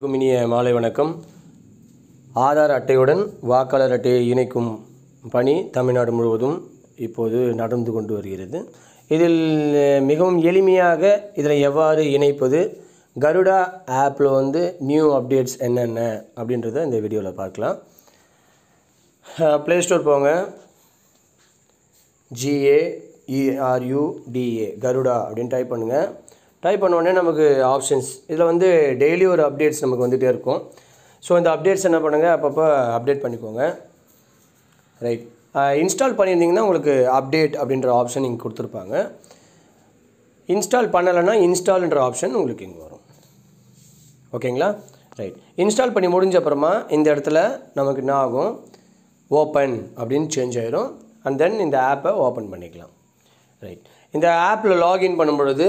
இனிய மாலை வணக்கம் ஆதார் அட்டையுடன் வாக்காளர் அட்டையை இணைக்கும் பணி தமிழ்நாடு முழுவதும் இப்போது நடந்து கொண்டு வருகிறது இதில் அஹ், மிகவும் எளிமையாக இதில் எவ்வாறு இணைப்பது கருடா ஆப்பில் வந்து நியூ அப்டேட்ஸ் என்னென்ன அப்படின்றத இந்த வீடியோவில் பார்க்கலாம் ப்ளே ஸ்டோர் போங்க ஜிஏஇஆர்யூடிஏ கருடா அப்படின்னு டைப் பண்ணுங்கள் டைப் பண்ண உடனே நமக்கு ஆப்ஷன்ஸ் இதில் வந்து டெய்லி ஒரு அப்டேட்ஸ் நமக்கு வந்துகிட்டே இருக்கும் ஸோ இந்த அப்டேட்ஸ் என்ன பண்ணுங்கள் அப்பப்போ அப்டேட் பண்ணிக்கோங்க ரைட் இன்ஸ்டால் பண்ணியிருந்தீங்கன்னா உங்களுக்கு அப்டேட் அப்படின்ற ஆப்ஷன் இங்கே கொடுத்துருப்பாங்க இன்ஸ்டால் பண்ணலைன்னா இன்ஸ்டால்ன்ற ஆப்ஷன் உங்களுக்கு இங்கே வரும் ஓகேங்களா ரைட் இன்ஸ்டால் பண்ணி முடிஞ்ச அப்புறமா இந்த இடத்துல நமக்கு என்ன ஆகும் ஓப்பன் அப்படின்னு சேஞ்ச் ஆயிரும் அண்ட் தென் இந்த ஆப்பை ஓப்பன் பண்ணிக்கலாம் ரைட் இந்த ஆப்பில் லாகின் பண்ணும் பொழுது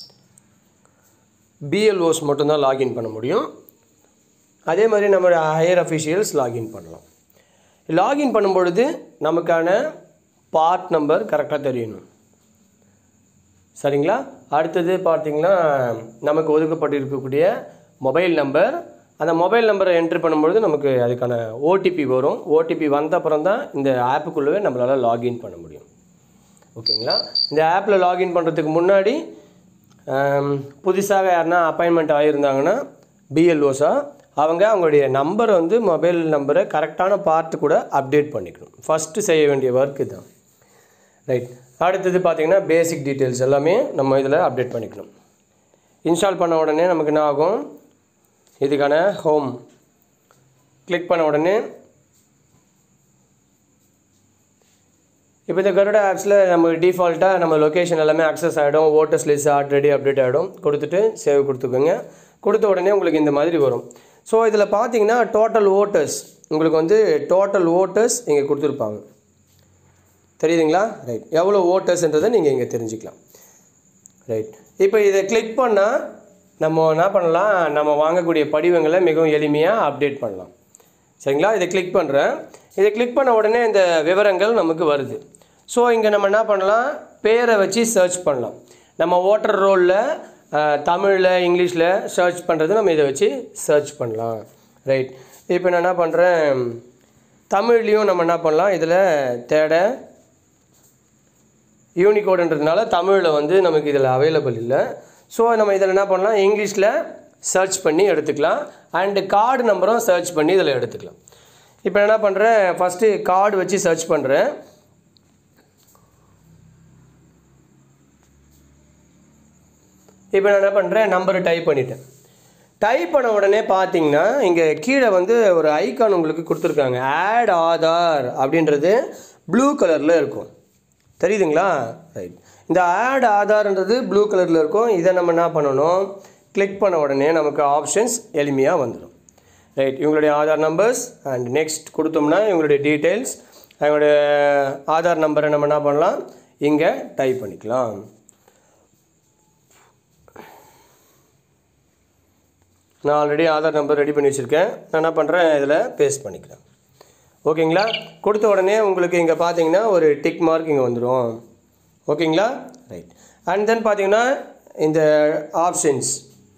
பிஎல்ஓஸ் மட்டும்தான் லாகின் பண்ண முடியும் அதே மாதிரி நம்மளுடைய ஹையர் அஃபிஷியல்ஸ் லாகின் பண்ணலாம் லாகின் பண்ணும் பொழுது நமக்கான பார்ட் நம்பர் கரெக்டாக தெரியணும் சரிங்களா அடுத்தது பார்த்தீங்கன்னா நமக்கு ஒதுக்கப்பட்டிருக்கக்கூடிய மொபைல் நம்பர் அந்த மொபைல் நம்பரை என்ட்ரி பண்ணும்பொழுது நமக்கு அதுக்கான ஓடிபி வரும் ஓடிபி வந்த அப்புறம் தான் இந்த ஆப்புக்குள்ளவே நம்மளால் லாகின் பண்ண முடியும் ஓகேங்களா இந்த ஆப்பில் லாகின் பண்ணுறதுக்கு முன்னாடி ஆம், புதுசாக யாருன்னா அப்பாயின்மெண்ட் ஆகியிருந்தாங்கன்னா பிஎல்ஓஸா அவங்க அவங்களுடைய நம்பரை வந்து மொபைல் நம்பரை கரெக்டான பார்த்து கூட அப்டேட் பண்ணிக்கணும் ஃபஸ்ட்டு செய்ய வேண்டிய ஒர்க் இதுதான் ரைட் அடுத்தது பார்த்தீங்கன்னா பேசிக் டீட்டெயில்ஸ் எல்லாமே நம்ம இதில் அப்டேட் பண்ணிக்கணும் இன்ஸ்டால் பண்ண உடனே நமக்கு என்ன ஆகும் இதுக்கான ஹோம் கிளிக் பண்ண உடனே இப்போ இந்த கருடா ஆப்ஸில் நம்ம டிஃபால்ட்டாக நம்ம லொக்கேஷன் எல்லாமே அக்சஸ் ஆகிடும் ஓட்டர்ஸ் லிஸ்ட் ஆல்ரெடி அப்டேட் ஆகிடும் கொடுத்துட்டு சேவ் கொடுத்துக்கோங்க கொடுத்த உடனே உங்களுக்கு இந்த மாதிரி வரும் ஸோ இதில் பார்த்தீங்கன்னா டோட்டல் ஓட்டர்ஸ் உங்களுக்கு வந்து டோட்டல் ஓட்டர்ஸ் இங்கே கொடுத்துருப்பாங்க தெரியுதுங்களா ரைட் எவ்வளோ ஓட்டர்ஸ்ன்றதை நீங்கள் இங்கே தெரிஞ்சுக்கலாம் ரைட் இப்போ இதை கிளிக் பண்ணால் நம்ம என்ன பண்ணலாம் நம்ம வாங்கக்கூடிய படிவங்களை மிகவும் எளிமையாக அப்டேட் பண்ணலாம் சரிங்களா இதை கிளிக் பண்ணுறேன் இதை கிளிக் பண்ண உடனே இந்த விவரங்கள் நமக்கு வருது ஸோ இங்கே நம்ம என்ன பண்ணலாம் பேரை வச்சு சர்ச் பண்ணலாம் நம்ம ஓட்டர் ரோலில் தமிழில் இங்கிலீஷில் சர்ச் பண்ணுறது நம்ம இதை வச்சு சர்ச் பண்ணலாம் ரைட் இப்போ நான் என்ன பண்ணுறேன் தமிழ்லேயும் நம்ம என்ன பண்ணலாம் இதில் தேட யூனிகோடுன்றதுனால தமிழில் வந்து நமக்கு இதில் அவைலபிள் இல்லை ஸோ நம்ம இதில் என்ன பண்ணலாம் இங்கிலீஷில் சர்ச் பண்ணி எடுத்துக்கலாம் அண்டு கார்டு நம்பரும் சர்ச் பண்ணி இதில் எடுத்துக்கலாம் இப்போ என்ன பண்ணுறேன் ஃபஸ்ட்டு கார்டு வச்சு சர்ச் பண்ணுறேன் இப்போ நான் என்ன பண்ணுறேன் நம்பரை டைப் பண்ணிட்டேன் டைப் பண்ண உடனே பார்த்தீங்கன்னா இங்கே கீழே வந்து ஒரு ஐகான் உங்களுக்கு கொடுத்துருக்காங்க ஆட் ஆதார் அப்படின்றது ப்ளூ கலரில் இருக்கும் தெரியுதுங்களா ரைட் இந்த ஆட் ஆதார்ன்றது ப்ளூ கலரில் இருக்கும் இதை நம்ம என்ன பண்ணணும் கிளிக் பண்ண உடனே நமக்கு ஆப்ஷன்ஸ் எளிமையாக வந்துடும் ரைட் இவங்களுடைய ஆதார் நம்பர்ஸ் அண்ட் நெக்ஸ்ட் கொடுத்தோம்னா இவங்களுடைய டீட்டெயில்ஸ் அவங்களுடைய ஆதார் நம்பரை நம்ம என்ன பண்ணலாம் இங்கே டைப் பண்ணிக்கலாம் நான் ஆல்ரெடி ஆதார் நம்பர் ரெடி பண்ணி வச்சுருக்கேன் நான் என்ன பண்ணுறேன் இதில் பேஸ்ட் பண்ணிக்கிறேன் ஓகேங்களா கொடுத்த உடனே உங்களுக்கு இங்கே பார்த்தீங்கன்னா ஒரு டிக் மார்க் இங்கே வந்துடும் ஓகேங்களா ரைட் அண்ட் தென் பார்த்தீங்கன்னா இந்த ஆப்ஷன்ஸ்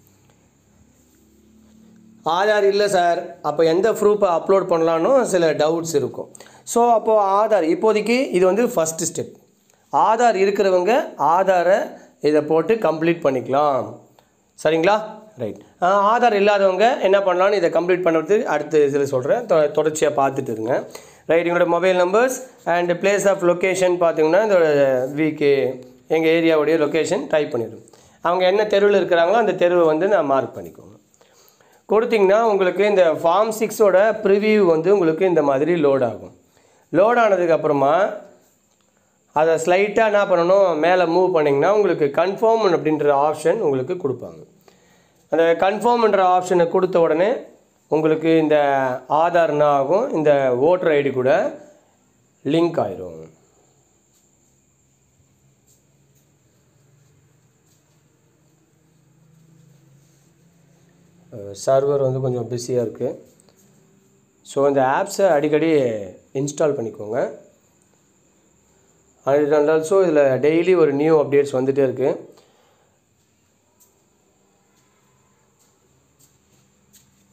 ஆதார் இல்லை சார் அப்போ எந்த ப்ரூஃபை அப்லோட் பண்ணலான்னு சில டவுட்ஸ் இருக்கும் ஸோ அப்போது ஆதார் இப்போதைக்கு இது வந்து ஃபஸ்ட்டு ஸ்டெப் ஆதார் இருக்கிறவங்க ஆதாரை இதை போட்டு கம்ப்ளீட் பண்ணிக்கலாம் சரிங்களா ரைட் ஆதார் இல்லாதவங்க என்ன பண்ணலாம்னு இதை கம்ப்ளீட் பண்ணுறது அடுத்த இதில் சொல்கிறேன் தொ தொடர்ச்சியாக பார்த்துட்டு இருங்க ரைட் எங்களோட mobile numbers and place of location பார்த்தீங்கன்னா இதோட வீக்கு எங்கள் ஏரியாவுடைய லொக்கேஷன் டைப் பண்ணிடுங்க அவங்க என்ன தெருவில் இருக்கிறாங்களோ அந்த தெருவை வந்து நான் மார்க் பண்ணிக்கோங்க கொடுத்தீங்கன்னா உங்களுக்கு இந்த ஃபார்ம் சிக்ஸோட ப்ரிவியூ வந்து உங்களுக்கு இந்த மாதிரி லோட் ஆகும் லோட் ஆனதுக்கப்புறமா அதை ஸ்லைட்டாக என்ன பண்ணணும் மேலே மூவ் பண்ணிங்கன்னா உங்களுக்கு கன்ஃபார்ம் அப்படின்ற ஆப்ஷன் உங்களுக்கு கொடுப்பாங்க அந்த கன்ஃபார்ம்ன்ற ஆப்ஷனை கொடுத்த உடனே உங்களுக்கு இந்த ஆதார் என்ன ஆகும் இந்த ஓட்டர் ஐடி கூட லிங்க் ஆயிரும் சர்வர் வந்து கொஞ்சம் பிஸியாக இருக்குது ஸோ இந்த ஆப்ஸை அடிக்கடி இன்ஸ்டால் பண்ணிக்கோங்க அண்ட் ஆல்சோ இதில் டெய்லி ஒரு நியூ அப்டேட்ஸ் வந்துகிட்டே இருக்குது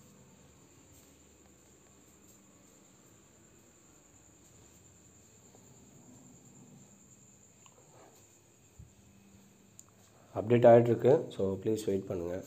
அப்டேட் ஆகிட்டுருக்கு ஸோ ப்ளீஸ் வெயிட் பண்ணுங்கள்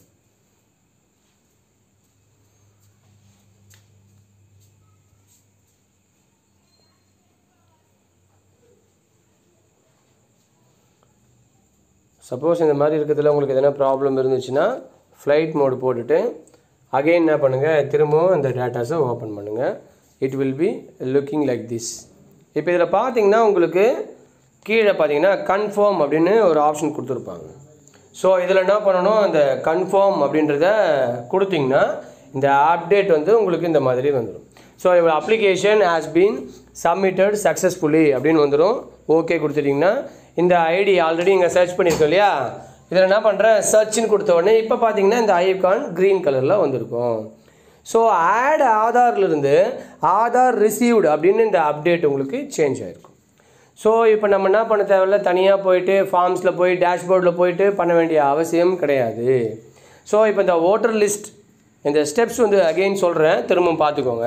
சப்போஸ் இந்த மாதிரி இருக்கிறதுல உங்களுக்கு எதனா ப்ராப்ளம் இருந்துச்சுன்னா ஃப்ளைட் மோடு போட்டுட்டு அகைன் என்ன பண்ணுங்கள் திரும்பவும் இந்த டேட்டாஸை ஓப்பன் பண்ணுங்கள் it will be looking like this இப்போ இதில் பார்த்தீங்கன்னா உங்களுக்கு கீழே பார்த்தீங்கன்னா கன்ஃபார்ம் அப்படின்னு ஒரு ஆப்ஷன் கொடுத்துருப்பாங்க ஸோ இதில் என்ன பண்ணணும் இந்த கன்ஃபார்ம் அப்படின்றத கொடுத்தீங்கன்னா இந்த அப்டேட் வந்து உங்களுக்கு இந்த மாதிரி வந்துடும் ஸோ இவ்வளோ application has been submitted successfully அப்படின்னு வந்துடும் ஓகே கொடுத்துட்டிங்கன்னா இந்த ஐடி ஆல்ரெடி இங்கே சர்ச் பண்ணியிருக்கோம் இல்லையா இதில் என்ன பண்ணுறேன் சர்ச்னு கொடுத்த உடனே இப்போ பார்த்தீங்கன்னா இந்த ஐகான் க்ரீன் கலரில் வந்திருக்கும் ஸோ ஆட் ஆதார்லேருந்து ஆதார் ரிசீவ்டு அப்படின்னு இந்த அப்டேட் உங்களுக்கு சேஞ்ச் ஆகிருக்கும் ஸோ இப்போ நம்ம என்ன பண்ண தேவையில்ல தனியாக போயிட்டு ஃபார்ம்ஸில் போய் டேஷ்போர்டில் போயிட்டு பண்ண வேண்டிய அவசியம் கிடையாது ஸோ இப்போ இந்த ஓட்டர் லிஸ்ட் இந்த ஸ்டெப்ஸ் வந்து அகெயின் சொல்கிறேன் திரும்பவும் பார்த்துக்கோங்க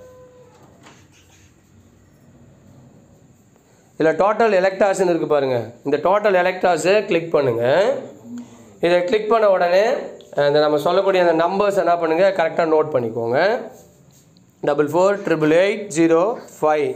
இதில் டோட்டல் எலக்டாஸ்ன்னு இருக்குது பாருங்கள் இந்த டோட்டல் எலக்டாஸை கிளிக் பண்ணுங்கள் இதை கிளிக் பண்ண உடனே இந்த நம்ம சொல்லக்கூடிய அந்த நம்பர்ஸ் என்ன பண்ணுங்கள் கரெக்டாக நோட் பண்ணிக்கோங்க double four triple eight zero five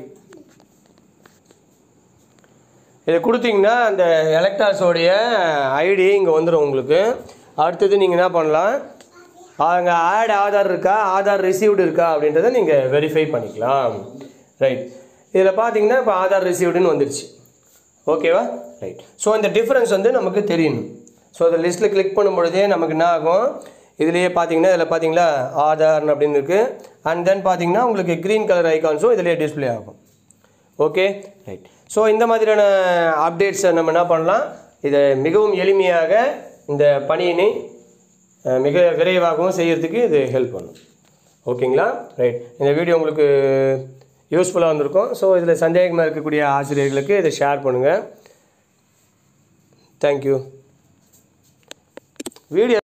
இதை கொடுத்தீங்கன்னா அந்த எலக்டாஸோடைய ஐடி இங்கே வந்துடும் உங்களுக்கு அடுத்தது நீங்கள் என்ன பண்ணலாம் அங்கே ஆட் ஆதார் இருக்கா ஆதார் ரிசீவ்டு இருக்கா அப்படின்றத நீங்கள் வெரிஃபை பண்ணிக்கலாம் ரைட் இதில் பார்த்தீங்கன்னா இப்போ ஆதார் ரிசீவ்டுன்னு வந்துருச்சு ஓகேவா ரைட் ஸோ இந்த டிஃப்ரென்ஸ் வந்து நமக்கு தெரியணும் ஸோ இந்த லிஸ்ட்டில் கிளிக் பண்ணும் பொழுதே நமக்கு என்ன ஆகும் இதுலேயே பார்த்தீங்கன்னா இதில் பார்த்தீங்களா ஆதார் அப்படின்னு இருக்குது அண்ட் தென் பார்த்தீங்கன்னா உங்களுக்கு க்ரீன் கலர் ஐகான்ஸும் இதிலேயே டிஸ்ப்ளே ஆகும் ஓகே ரைட் ஸோ இந்த மாதிரியான அப்டேட்ஸை நம்ம என்ன பண்ணலாம் இதை மிகவும் எளிமையாக இந்த பணியினை அஹ், மிக விரைவாகவும் செய்யறதுக்கு இது ஹெல்ப் பண்ணும் ஓகேங்களா ரைட் இந்த வீடியோ உங்களுக்கு யூஸ்ஃபுல்லாக வந்திருக்கும் ஸோ இதில் சந்தேகமாக இருக்கக்கூடிய ஆசிரியர்களுக்கு இதை ஷேர் பண்ணுங்கள் தேங்க்யூ வீடியோ